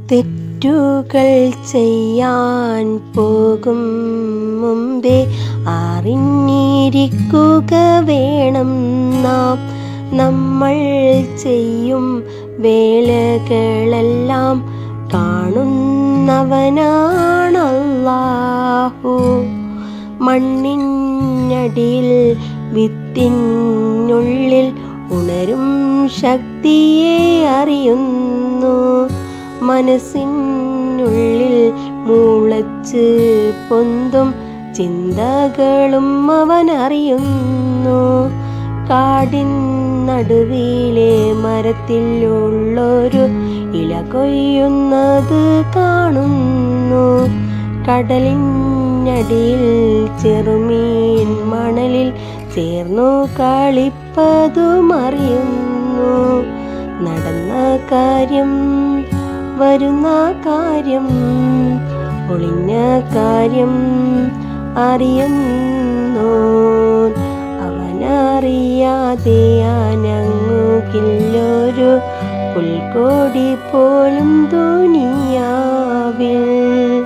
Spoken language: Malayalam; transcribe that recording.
തെറ്റുകൾ ചെയ്യാൻ പോകും മുമ്പേ അറിഞ്ഞിരിക്കുക വേണം നാം നമ്മൾ ചെയ്യും വേലകളെല്ലാം കാണുന്നവനാണല്ലാഹു മണ്ണിനടിയിൽ വിത്തിനുള്ളിൽ ഉണരും ശക്തിയെ അറിയുന്നു മനസ്സിനുള്ളിൽ മുളച്ച് പൊന്തും ചിന്തകളും അവൻ അറിയുന്നു കാടിൻ നടുവിലെ മരത്തിലുള്ളൊരു ഇല കൊയ്യുന്നത് കാണുന്നു കടലിനടിയിൽ ചെറുമീൻ മണലിൽ ചേർന്നു കളിപ്പതും അറിയുന്നു നടന്ന കാര്യം വരുന്ന കാര്യം ഒളിഞ്ഞ കാര്യം അറിയുന്നു അവനറിയാതെ അനങ്ങുകില്ലൊരു പുൽക്കോടി പോലും ദുനിയാവിൽ